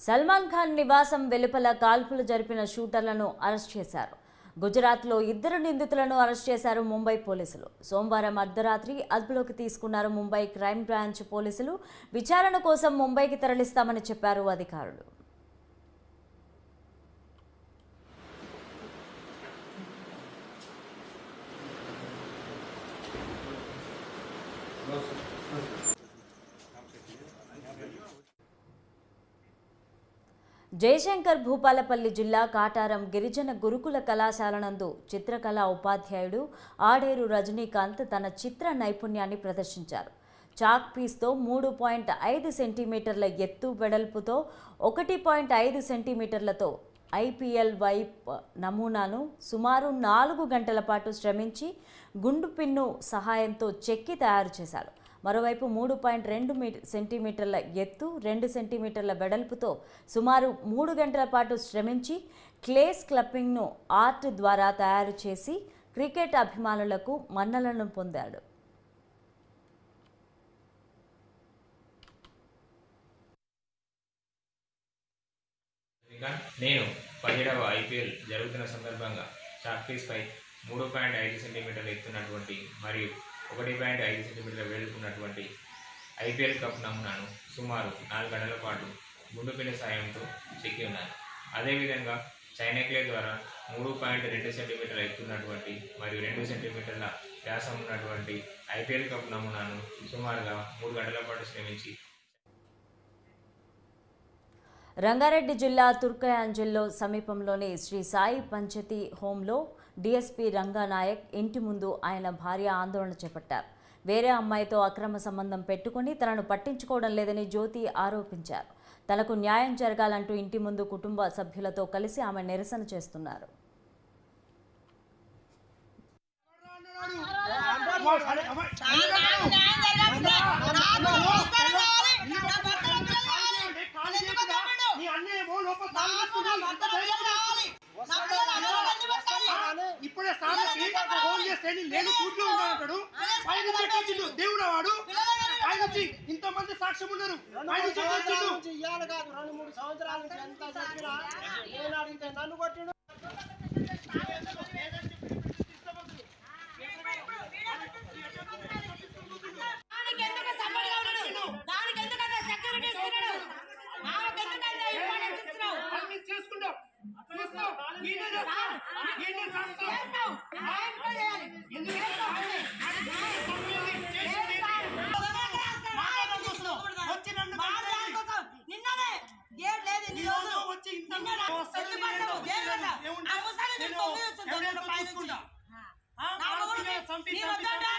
సల్మాన్ ఖాన్ నివాసం వెలుపల కాల్పులు జరిపిన షూటర్లను అరెస్ట్ చేశారు గుజరాత్లో ఇద్దరు నిందితులను అరెస్ట్ చేశారు ముంబై పోలీసులు సోమవారం అర్ధరాత్రి అదుపులోకి తీసుకున్నారు ముంబై క్రైమ్ బ్రాంచ్ పోలీసులు విచారణ కోసం ముంబైకి తరలిస్తామని చెప్పారు అధికారులు జయశంకర్ భూపాలపల్లి జిల్లా కాటారం గిరిజన గురుకుల కళాశాల నందు చిత్రకళా ఉపాధ్యాయుడు ఆడేరు రజనీకాంత్ తన చిత్ర నైపుణ్యాన్ని ప్రదర్శించారు చాక్ పీస్తో మూడు పాయింట్ ఐదు సెంటీమీటర్ల ఎత్తు వెడల్పుతో ఒకటి పాయింట్ ఐదు సెంటీమీటర్లతో ఐపీఎల్ వైప్ నమూనాను సుమారు నాలుగు గంటల పాటు శ్రమించి గుండు పిన్ను సహాయంతో చెక్కి తయారు చేశారు మరోవైపు మూడు పాయింట్ రెండు మీ సెంటీమీటర్ల ఎత్తు రెండు సెంటీమీటర్ల వెడల్పుతో సుమారు మూడు గంటల పాటు శ్రమించి క్లేస్ క్లప్పింగ్ను ఆర్ట్ ద్వారా తయారు చేసి క్రికెట్ అభిమానులకు మన్నలను పొందాడు శ్రీకాంత్ నేను పదిహేడవ ఐపీఎల్ జరుగుతున్న సందర్భంగా చాక్పీస్ పై మూడు పాయింట్ ఐదు సెంటీమీటర్లు ఎత్తున్నటువంటి మరియు ఒకటి పాయింట్ ఐదు సెంటీమీటర్ల వెలుపున్నటువంటి ఐపీఎల్ కప్ నమూనాను సుమారు నాలుగు గంటల పాటు గుండు పిల్ల సాయంతో చెక్కి ఉన్నాను అదేవిధంగా చైనాక్లే ద్వారా మూడు పాయింట్ రెండు సెంటీమీటర్ల ఎత్తున్నటువంటి మరియు రెండు సెంటీమీటర్ల వ్యాసం ఉన్నటువంటి ఐపీఎల్ కప్ నమూనాను సుమారుగా మూడు గంటల పాటు శ్రమించి రంగారెడ్డి జిల్లా తుర్కయాంజల్లో సమీపంలోని శ్రీ సాయి పంచతి హోంలో డీఎస్పీ రంగానాయక్ ఇంటి ముందు ఆయన భార్య ఆందోళన చేపట్టారు వేరే అమ్మాయితో అక్రమ సంబంధం పెట్టుకుని తనను పట్టించుకోవడం లేదని జ్యోతి ఆరోపించారు తనకు న్యాయం జరగాలంటూ ఇంటి ముందు కుటుంబ సభ్యులతో కలిసి ఆమె నిరసన చేస్తున్నారు నీ అన్నయ్య లోపల ఇప్పుడే సార్లకి ఫోన్ చేస్తే నేను లేని కూర్చో ఉన్నాడు పైన చెక్కొచ్చిండు దేవుడు వాడు ఆయన ఇంతమంది సాక్ష్యం ఉన్నారు ఆయన చెక్కొచ్చిండు ఇయ్యాలి కాదు రెండు మూడు సంవత్సరాల నుంచి ఎంత చెప్పినా ఏనాడు ఇంత నన్ను కొట్టిండు దానికి ఎందుకు సపోర్ట్ గా ఉన్నాడు దానికి ఎందుకు అంత సెక్యూరిటీ ఇస్తున్నాడు ఆమెకు ఎందుకు అంత ఇంపార్టెన్స్ ఇస్తున్నావు అది నేను చేసుకుంటాం చేస్తాం. నేనే చేస్తాం. నేనే చేస్తాం. చేస్తావు న్యాయం కూడా చేయాలి ఎందుకు చేస్తాం? చేసింది, చేసింది. మాట్లాడడం కోసం. వచ్చి నన్ను మాట్లాడడం కోసం నిన్ననే గేట్ లేదు ఇన్ని ఈ రోజు రోజులు. వచ్చి ఇంత నిన్ననే వస్తాడు, ఎందుకు నేను వస్తావు? ఏంటో దేవుడా? ఏముంటా? ఆ ముసలి నేను నేను తొంగి వచ్చింది, ఎవిడెన్స్ దొంగ పైనుంచి. తీసుకుంటా. ఆ, నా మొగుడు పాలసీనే చంపి నీ చంపి వద్దంటే